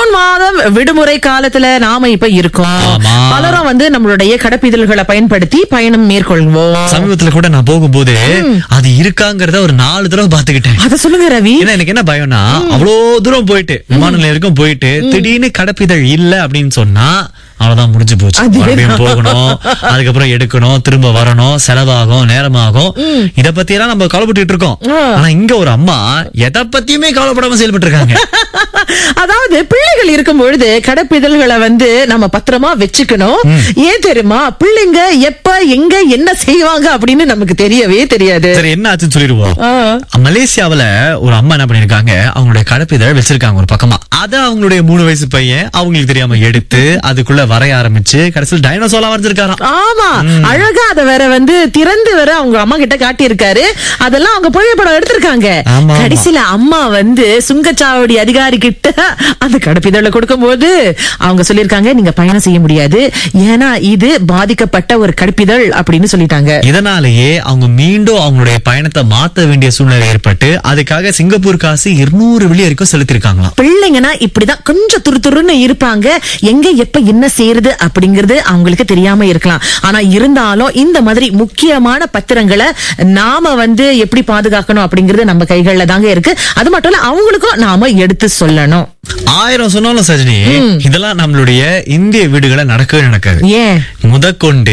June மாதம் விடுமுறை காலத்துல நாம இப்ப இருக்கோம் ஆமா. பலரும் வந்து நம்மளுடைய கடப்பிதழ்களை பயன்படுத்தி பயணம் மேற்கொள்வோம் சமீபத்துல கூட நான் போகும்போது அது இருக்காங்கறத ஒரு நாலு தடவை பாத்துக்கிட்டேன் அத சொல்லுங்க ரவி ஏன்னா எனக்கு என்ன பயம்னா அவ்வளோ தூரம் போயிட்டு விமான நிலையம் வரைக்கும் போயிட்டு திடீர்னு கடப்பிதழ் இல்ல அப்படின்னு சொன்னா அவ்வளவுதான் முடிஞ்சு போச்சு அதேதான். மறுபடியும் போகணும் அதுக்கப்புறம் எடுக்கணும் திரும்ப வரணும் செலவாகும் நேரமாகும் இத பத்தி எல்லாம் நம்ம கவலைப்பட்டு இருக்கோம் ஆ. ஆனா இங்க ஒரு அம்மா எதை பத்தியுமே கவலைப்படாம செயல்பட்டு இருக்காங்க அதாவது பிள்ளைகள் இருக்கும் பொழுது கடப்பிதழ்களை வந்து நம்ம பத்திரமா வச்சுக்கணும் ஏன் தெரியுமா பிள்ளைங்க எப்ப எங்க என்ன செய்வாங்க அப்படின்னு நமக்கு தெரியவே தெரியாது சரி என்ன ஆச்சுன்னு சொல்லிடுவோம் ஆ. மலேசியாவுல ஒரு அம்மா என்ன பண்ணிருக்காங்க அவங்களுடைய கடப்பிதழ் வச்சிருக்காங்க ஒரு பக்கமா அத அவங்களுடைய மூணு வயசு பையன் அவங்களுக்கு தெரியாம எடுத்து அதுக்குள்ள வரைய ஆரம்பிச்சு கடைசியில் டைனோசோலா வரைஞ்சிருக்காராம் ஆமா அழகா அத வேற வந்து திறந்து வேற அவங்க அம்மா கிட்ட காட்டியிருக்காரு அதெல்லாம் அவங்க புகைப்படம் எடுத்திருக்காங்க ஆமா, ஆமா. கடைசியில அம்மா வந்து சுங்கச்சாவடி அதிகாரி கிட்ட அந்த கடப்பிதழ கொடுக்கும்போது அவங்க சொல்லிருக்காங்க நீங்க பயணம் செய்ய முடியாது ஏன்னா இது பாதிக்கப்பட்ட ஒரு கடப்பிதழ் அப்படின்னு சொல்லிட்டாங்க இதனாலேயே அவங்க மீண்டும் அவங்களுடைய பயணத்தை மாத்த வேண்டிய சூழ்நிலை ஏற்பட்டு அதுக்காக சிங்கப்பூர் காசு இருநூறு வெள்ளி வரைக்கும் செலுத்திருக்காங்களாம் பிள்ளைங்கன்னா இப்படிதான் கொஞ்சம் துரு துருன்னு இருப்பாங்க எங்க எப்ப என்ன செய்யறது அப்படிங்கறது அவங்களுக்கு தெரியாம இருக்கலாம் ஆனா இருந்தாலும் இந்த மாதிரி முக்கியமான பத்திரங்களை நாம வந்து எப்படி பாதுகாக்கணும் அப்படிங்கறது நம்ம கைகள்ல தாங்க இருக்கு அது மட்டும் இல்ல அவங்களுக்கும் நாம எடுத்து சொல்லணும் ஆயிரம் சொன்னாலும் சஜினி இதெல்லாம் நம்மளுடைய இந்திய வீடுகளை நடக்கவே நடக்காது ஏன் முதற்கொண்டு